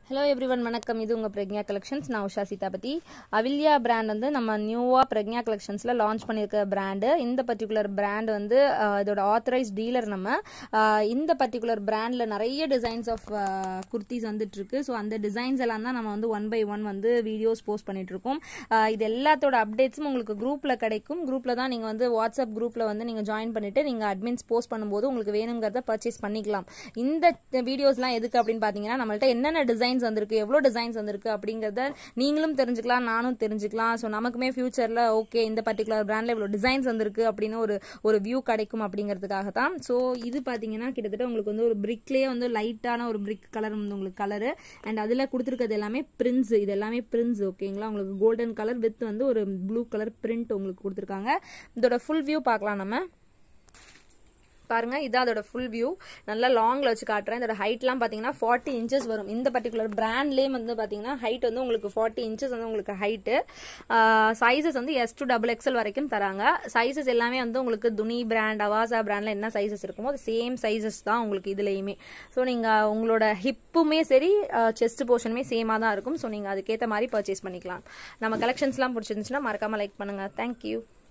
hello everyone வணக்கம் இது உங்கள் பிரக்ஞா கலெக்ஷன்ஸ் நான் உஷா சீதாபதி அவில்யா பிராண்ட் வந்து நம்ம நியூவாக பிரக்ஞா கலெக்ஷன்ஸில் லான்ச் பண்ணியிருக்க பிராண்டு இந்த பர்டிகுலர் பிராண்ட் வந்து அஹ், இதோட ஆத்தரைஸ் டீலர் நம்ம அஹ், இந்த பர்டிகுலர் பிராண்டில் நிறைய டிசைன்ஸ் ஆஃப் குர்த்திஸ் வந்துட்டு இருக்கு ஸோ அந்த டிசைன்ஸ் எல்லாம் தான் நம்ம வந்து ஒன் பை ஒன் வந்து வீடியோஸ் போஸ்ட் பண்ணிட்டு இருக்கோம் அஹ், இது எல்லாத்தோட அப்டேட்ஸும் உங்களுக்கு குரூப்பில் கிடைக்கும் குரூப்பில் தான் நீங்கள் வந்து வாட்ஸ்அப் குரூப்பில் வந்து நீங்கள் ஜாயின் பண்ணிட்டு நீங்கள் அட்மின்ஸ் போஸ்ட் பண்ணும்போது உங்களுக்கு வேணுங்கிறத பர்ச்சேஸ் பண்ணிக்கலாம் இந்த வீடியோஸ்லாம் எதுக்கு அப்படின்னு பார்த்தீங்கன்னா நம்மள்ட்ட என்னென்ன டிசைன்ஸ் வந்திருக்கு எவ்வளோ டிசைன்ஸ் வந்திருக்கு அப்படிங்கிறத நீங்களும் தெரிஞ்சுக்கலாம் நானும் தெரிஞ்சுக்கலாம் ஸோ நமக்குமே ஃபியூச்சரில் ஓகே இந்த பர்டிகுலர் பிராண்டில் இவ்வளோ டிசைன்ஸ் வந்திருக்கு அப்படின்னு ஒரு ஒரு வியூ கிடைக்கும் அப்படிங்கிறதுக்காக தான் ஸோ இது பார்த்தீங்கன்னா கிட்டத்தட்ட உங்களுக்கு வந்து ஒரு பிரிக்லேயே வந்து லைட்டான ஒரு பிரிக் கலர் வந்து உங்களுக்கு கலரு அண்ட் அதில் கொடுத்துருக்கிறது எல்லாமே பிரிண்ட்ஸ் இது எல்லாமே பிரிண்ட்ஸ் ஓகேங்களா உங்களுக்கு கோல்டன் கலர் வித் வந்து ஒரு ப்ளூ கலர் பிரிண்ட் உங்களுக்கு கொடுத்துருக்காங்க இதோட ஃபுல் வியூ பார்க்கலாம் நம்ம பாருங்க இதான் அதோட ஃபுல் வியூ நல்லா லாங்ல வச்சு காட்டுறேன் இதோட ஹைட்லாம் பார்த்தீங்கன்னா ஃபார்ட்டி இன்ச்சஸ் வரும் இந்த பர்டிகுலர் பிராண்ட்லேயே வந்து பார்த்தீங்கன்னா ஹைட் வந்து உங்களுக்கு ஃபார்ட்டி இன்ச்சஸ் வந்து உங்களுக்கு ஹைட்டு சைஸஸ் வந்து எஸ் டு டபுள் எக்ஸல் வரைக்கும் தராங்க சைஸஸ் எல்லாமே வந்து உங்களுக்கு துணி பிராண்ட் அவாசா பிராண்ட்ல என்ன சைஸஸ் இருக்குமோ அது சேம் சைஸஸ் தான் உங்களுக்கு இதுலேயுமே ஸோ நீங்கள் உங்களோட ஹிப்புமே சரி செஸ்ட் போர்ஷனுமே சேமாக தான் இருக்கும் ஸோ நீங்கள் அதுக்கேற்ற மாதிரி பர்ச்சேஸ் பண்ணிக்கலாம் நம்ம கலெக்ஷன்ஸ்லாம் பிடிச்சிருந்துச்சுன்னா மறக்காம லைக் பண்ணுங்க தேங்க்யூ